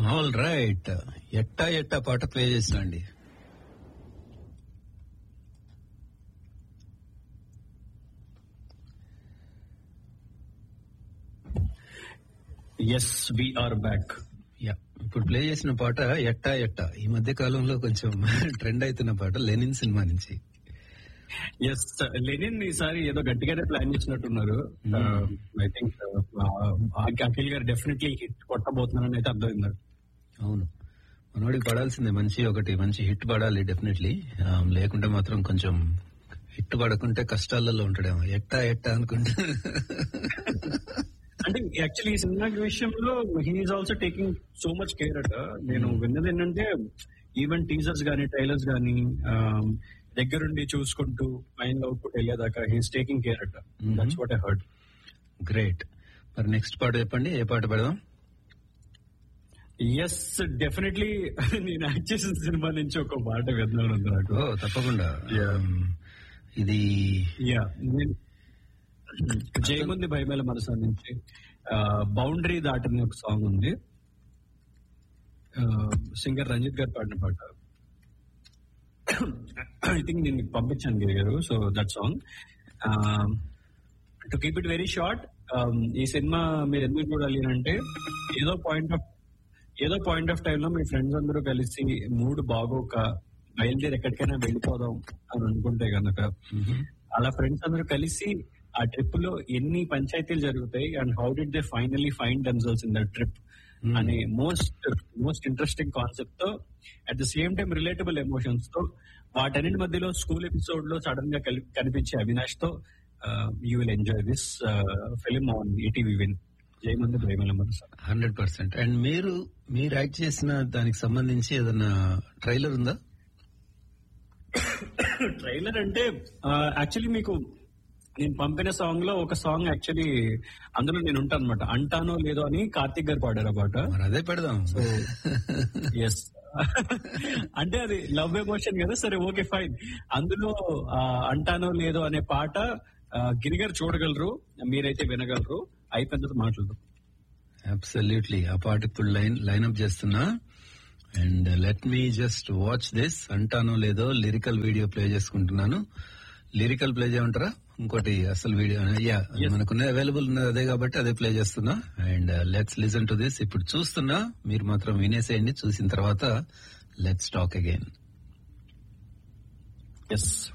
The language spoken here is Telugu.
ఆల్ రైట్ ఎట్టా ఎట్టా పాట ప్లే చేసిన అండి ఎస్ వీఆర్ బ్యాక్ యా ఇప్పుడు ప్లే చేసిన పాట ఎట్టా ఎట్టా ఈ మధ్య కాలంలో కొంచెం ట్రెండ్ అవుతున్న పాట లెనిన్ సినిమా నుంచి ఎస్ లెనిన్ ఈసారి ఏదో గట్టిగానే ప్లాన్ చేసినట్టున్నారు ఐ థింక్ అఖిల్ గారు డెఫినెట్లీ హిట్ కొట్టబోతున్నారని అయితే అర్థమైంది అవును మనోడికి పడాల్సిందే మంచి ఒకటి మంచి హిట్ పడాలి డెఫినెట్లీ లేకుంటే మాత్రం కొంచెం హిట్ పడకుంటే కష్టాలలో ఉంటాడేమో ఎట్టా ఎట్టా అనుకుంటే అంటే యాక్చువల్లీ ఈ సినిమా విషయంలో he's also taking so much care అట నేను విన్నది ఏంటంటే ఈవెన్ టీజర్స్ గానీ ట్రైలర్స్ గానీ దగ్గరుండి చూసుకుంటూ ఫైనల్ అవుట్పుట్ వెళ్ళేదాకా హీఈస్ టేకింగ్ కేర్ అట that's what I heard great మరి నెక్స్ట్ పాట చెప్పండి ఏ పాట పెడదాం ఎస్ డెఫినెట్లీ నేను యాక్ట్ చేసిన సినిమా నుంచి ఒక పాట విన్నాను ఉంది నాకు ఓ తప్పకుండా Yeah. Um, ఇది యా జయముంది భయమేల మనసు నుంచి బౌండరీ దాటని ఒక సాంగ్ ఉంది సింగర్ రంజిత్ గారు పాడిన పాట ఐ థింక్ నేను మీకు పంపించాను గిరి గారు so that song to keep it very short ఈ సినిమా మీరు ఎందుకు చూడాలి అని అంటే ఏదో పాయింట్ ఆఫ్ ఏదో పాయింట్ ఆఫ్ టైంలో మీ ఫ్రెండ్స్ అందరూ కలిసి మూడు బాగోక బయలుదేరి ఎక్కడికైనా వెళ్ళిపోదాం అని అనుకుంటే గనక అలా ఫ్రెండ్స్ అందరూ కలిసి ఆ ట్రిప్ లో ఎన్ని పంచాయతీలు జరుగుతాయి and how did they finally find themselves in the trip అనే మోస్ట్ మోస్ట్ ఇంట్రెస్టింగ్ కాన్సెప్ట్ తో at the same time relatable emotions తో వాటన్నిటి మధ్యలో స్కూల్ ఎపిసోడ్ లో సడన్ గా కలి- కనిపించే అవినాష్ తో you will enjoy this film on ETV Win జయమంది ప్రేమల మనసు హండ్రెడ్ పర్సెంట్ అండ్ మీరు మీరు యాక్ట్ చేసిన దానికి సంబంధించి ఏదన్నా ట్రైలర్ ఉందా ట్రైలర్ అంటే యాక్చువల్లీ మీకు నేను పంపిన సాంగ్ లో ఒక సాంగ్ యాక్చువల్లీ అందులో నేను ఉంటాను అనమాట అంటానో లేదో అని కార్తిక్ గారు పాడారు ఆ పాట మరి అదే పెడదాం ఎస్ అంటే అది లవ్ ఎమోషన్ కదా సరే ఓకే ఫైన్ అందులో ఆ, అంటానో లేదో అనే పాట ఆ, గిరి గారు చూడగలరు మీరైతే వినగలరు అయిపోయిన తర్వాత మాట్లాడదాం అబ్సల్యూట్లీ ఆ పాట ఇప్పుడు లైన్ లైన్అప్ చేస్తున్నా and let me just watch this అంటానో లేదో లిరికల్ వీడియో ప్లే చేసుకుంటున్నాను లిరికల్ ప్లే చేయమంటారా ఇంకోటి అసలు వీడియో యా మనకున్న అవైలబుల్ ఉన్నది అదే కాబట్టి అదే ప్లే చేస్తున్నా and let's listen to this ఇప్పుడు చూస్తున్నా మీరు మాత్రం వినేసేయండి చూసిన తర్వాత లెట్స్ టాక్ అగైన్ ఎస్